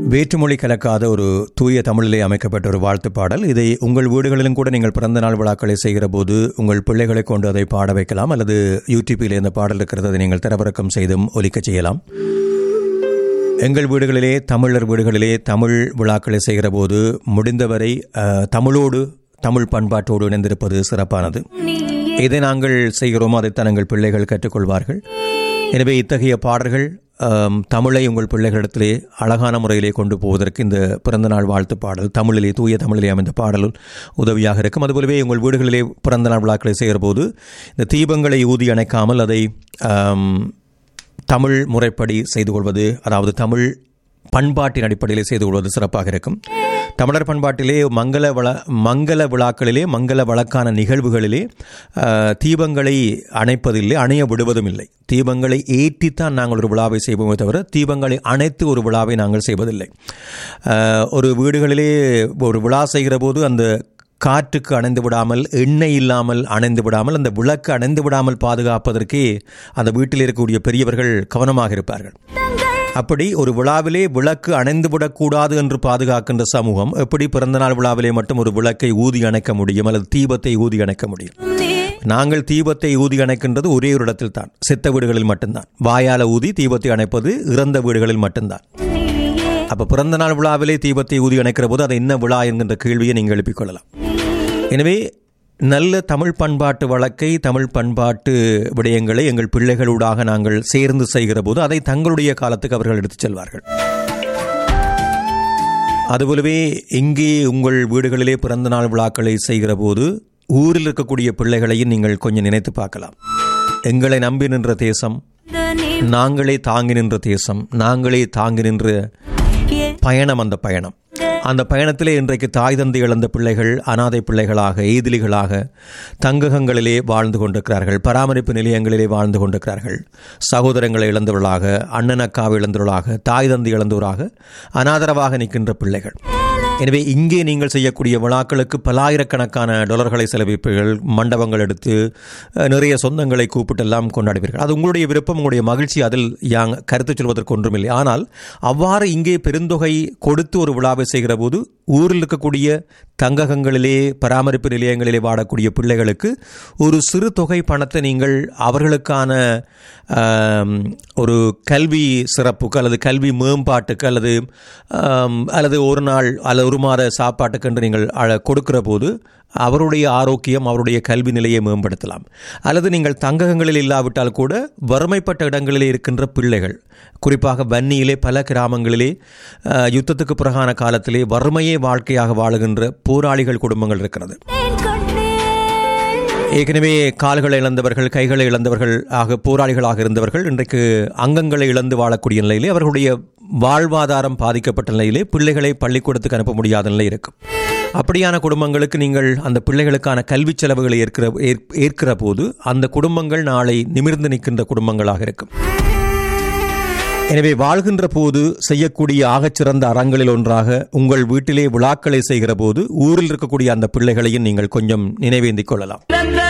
வேற்றுமொழி கலக்காத ஒரு தூய தமிழிலே அமைக்கப்பட்ட ஒரு வாழ்த்து பாடல் இதை உங்கள் வீடுகளிலும் கூட நீங்கள் பிறந்த நாள் விழாக்களை செய்கிற போது உங்கள் பிள்ளைகளை கொண்டு அதை பாட வைக்கலாம் அல்லது யூடியூப்பில் இந்த பாடல் இருக்கிறது அதை நீங்கள் தரவிறக்கம் செய்தும் ஒலிக்கச் செய்யலாம் எங்கள் வீடுகளிலே தமிழர் வீடுகளிலே தமிழ் விழாக்களை செய்கிற போது முடிந்தவரை அஹ், தமிழோடு தமிழ் பண்பாட்டோடு இணைந்திருப்பது சிறப்பானது எதை நாங்கள் செய்கிறோமோ அதைத்தான் எங்கள் பிள்ளைகள் கற்றுக்கொள்வார்கள் எனவே இத்தகைய பாடல்கள் ஆம், தமிழை உங்கள் பிள்ளைகளிடத்திலே அழகான முறையிலே கொண்டு போவதற்கு இந்த பிறந்தநாள் வாழ்த்து பாடல் தமிழிலே தூய தமிழிலே அமைந்த பாடல் உதவியாக இருக்கும் அதுபோலவே உங்கள் வீடுகளிலே பிறந்தநாள் விழாக்களை செய்கிற போது இந்த தீபங்களை ஊதி அணைக்காமல் அதை ஆம், தமிழ் முறைப்படி செய்து கொள்வது அதாவது தமிழ் பண்பாட்டின் அடிப்படையிலே செய்து கொள்வது சிறப்பாக இருக்கும் தமிழர் பண்பாட்டிலே மங்கள வள மங்கள விழாக்களிலே மங்கள வழக்கான நிகழ்வுகளிலே ஆஹ், தீபங்களை அணைப்பதில்லை அணைய விடுவதும் இல்லை தீபங்களை ஏற்றித்தான் நாங்கள் ஒரு விழாவை செய்வோமே தவிர தீபங்களை அணைத்து ஒரு விழாவை நாங்கள் செய்வதில்லை ஆஹ், ஒரு வீடுகளிலே ஒரு விழா செய்கிற போது அந்த காற்றுக்கு அணைந்து விடாமல் எண்ணெய் இல்லாமல் அணைந்து விடாமல் அந்த விளக்கு அணைந்து விடாமல் பாதுகாப்பதற்கே அந்த வீட்டில் இருக்கக்கூடிய பெரியவர்கள் கவனமாக இருப்பார்கள் அப்படி ஒரு விழாவிலே விளக்கு அணைந்து விடக்கூடாது என்று பாதுகாக்கின்ற சமூகம் எப்படி பிறந்தநாள் விழாவிலே மட்டும் ஒரு விளக்கை ஊதி அணைக்க முடியும் அல்லது தீபத்தை ஊதி அணைக்க முடியும் நாங்கள் தீபத்தை ஊதி அணைக்கின்றது ஒரே ஒரு இடத்தில் தான் செத்த வீடுகளில் மட்டும்தான் வாயால ஊதி தீபத்தை அணைப்பது இறந்த வீடுகளில் மட்டும்தான் அப்ப பிறந்த நாள் விழாவிலே தீபத்தை ஊதி அணைக்கிற போது அது என்ன விழா என்கின்ற கேள்வியை நீங்கள் எழுப்பிக் கொள்ளலாம் எனவே நல்ல தமிழ் பண்பாட்டு வழக்கை தமிழ் பண்பாட்டு விடயங்களை எங்கள் பிள்ளைகளூடாக நாங்கள் சேர்ந்து செய்கிற போது அதை தங்களுடைய காலத்துக்கு அவர்கள் எடுத்துச் செல்வார்கள் அதுபோலவே இங்கே உங்கள் வீடுகளிலே பிறந்த நாள் விழாக்களை செய்கிற போது ஊரில் இருக்கக்கூடிய பிள்ளைகளையும் நீங்கள் கொஞ்சம் நினைத்து பார்க்கலாம் எங்களை நம்பி நின்ற தேசம் நாங்களே தாங்கி நின்ற தேசம் நாங்களே தாங்கி நின்ற பயணம் அந்த பயணம் அந்த பயணத்திலே இன்றைக்கு தாய் தந்தை இழந்த பிள்ளைகள் அனாதை பிள்ளைகளாக எய்திலிகளாக தங்ககங்களிலே வாழ்ந்து கொண்டிருக்கிறார்கள் பராமரிப்பு நிலையங்களிலே வாழ்ந்து கொண்டிருக்கிறார்கள் சகோதரங்களை இழந்தவர்களாக அண்ணன் அக்காவை இழந்தவர்களாக தாய் தந்தை இழந்தவராக அனாதரவாக நிற்கின்ற பிள்ளைகள் எனவே இங்கே நீங்கள் செய்யக்கூடிய விழாக்களுக்கு பலாயிரக்கணக்கான டாலர்களை செலவிப்பீர்கள் மண்டபங்கள் எடுத்து அஹ், நிறைய சொந்தங்களை கூப்பிட்டெல்லாம் கொண்டாடுவீர்கள் அது உங்களுடைய விருப்பம் உங்களுடைய மகிழ்ச்சி அதில் யாங் கருத்து சொல்வதற்கு ஒன்றுமில்லை ஆனால் அவ்வாறு இங்கே பெருந்தொகை கொடுத்து ஒரு விழாவை செய்கிற போது ஊரில் இருக்கக்கூடிய தங்ககங்களிலே பராமரிப்பு நிலையங்களிலே வாடக்கூடிய பிள்ளைகளுக்கு ஒரு சிறு தொகை பணத்தை நீங்கள் அவர்களுக்கான ஆம், ஒரு கல்வி சிறப்புக்கு அல்லது கல்வி மேம்பாட்டுக்கு அல்லது ஆம், அல்லது ஒரு நாள் அல்லது ஒரு மாத சாப்பாட்டுக்கு என்று நீங்கள் அழ- கொடுக்கிற போது அவருடைய ஆரோக்கியம் அவருடைய கல்வி நிலையை மேம்படுத்தலாம் அல்லது நீங்கள் தங்ககங்களில் இல்லாவிட்டால் கூட வறுமைப்பட்ட இடங்களிலே இருக்கின்ற பிள்ளைகள் குறிப்பாக வன்னியிலே பல கிராமங்களிலே அஹ், யுத்தத்துக்கு பிறகான காலத்திலே வறுமையே வாழ்க்கையாக வாழுகின்ற போராளிகள் குடும்பங்கள் இருக்கிறது ஏற்கனவே கால்களை இழந்தவர்கள் கைகளை இழந்தவர்கள் ஆக போராளிகளாக இருந்தவர்கள் இன்றைக்கு அங்கங்களை இழந்து வாழக்கூடிய நிலையிலே அவர்களுடைய வாழ்வாதாரம் பாதிக்கப்பட்ட நிலையிலே பிள்ளைகளை பள்ளிக்கூடத்துக்கு அனுப்ப முடியாத நிலை இருக்கும் அப்படியான குடும்பங்களுக்கு நீங்கள் அந்த பிள்ளைகளுக்கான கல்வி செலவுகளை ஏற்கிற ஏற்- ஏற்கிற போது அந்த குடும்பங்கள் நாளை நிமிர்ந்து நிற்கின்ற குடும்பங்களாக இருக்கும் எனவே வாழ்கின்ற போது செய்யக்கூடிய ஆகச்சிறந்த அறங்களில் ஒன்றாக உங்கள் வீட்டிலே விழாக்களை செய்கிற போது ஊரில் இருக்கக்கூடிய அந்த பிள்ளைகளையும் நீங்கள் கொஞ்சம் நினைவேந்திக் கொள்ளலாம்